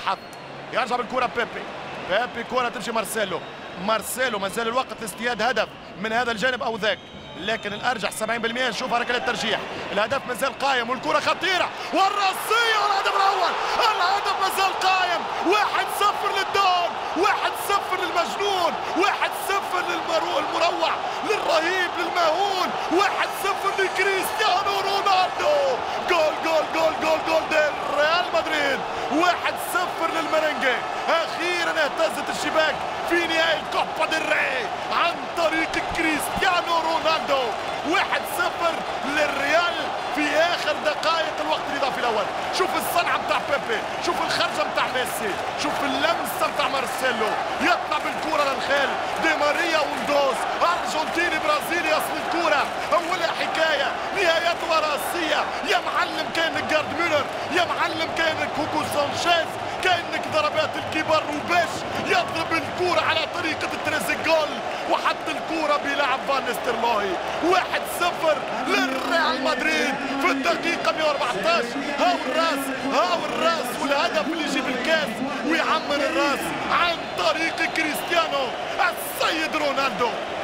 الحظ يرجع بالكره بيبي بيبي كره تمشي مارسيلو مارسيلو ما زال الوقت لاصطياد هدف من هذا الجانب او ذاك لكن الارجح 70% نشوف ركله الترجيح الهدف مازال قايم والكره خطيره والراسيه والهدف الاول الهدف مازال قايم واحد صفر للدون واحد صفر للمجنون واحد صفر للمروع للرهيب للمهون واحد صفر لكريستيانو رونالدو جول جول جول جول جول دير ريال مدريد واحد صفر للمرنجي اخيرا اهتزت الشباك في نهائي الكوبا ديل ري عن طريق كريستيانو رونالدو واحد صفر للريال في اخر دقائق الوقت الاضافي الاول شوف الصنعه بتاع بيبي شوف الخرجه بتاع ميسي شوف اللمسه بتاع مارسيلو يطلع بالكره للخيل دي ماريا وندوز ارجنتيني برازيلي اصل الكره اولها حكايه نهايتها راسيه يا معلم كانك جارد ميلر يا معلم كانك هوكو سانشيز كانك ضربات الكبار وباش يضرب الكرة على طريقة التريزيجول وحط الكرة بلاعب فان نسترلوي واحد صفر للريال مدريد في الدقيقة 114 هاو الراس هاو الراس والهدف اللي يجيب الكاس ويعمر الراس عن طريق كريستيانو السيد رونالدو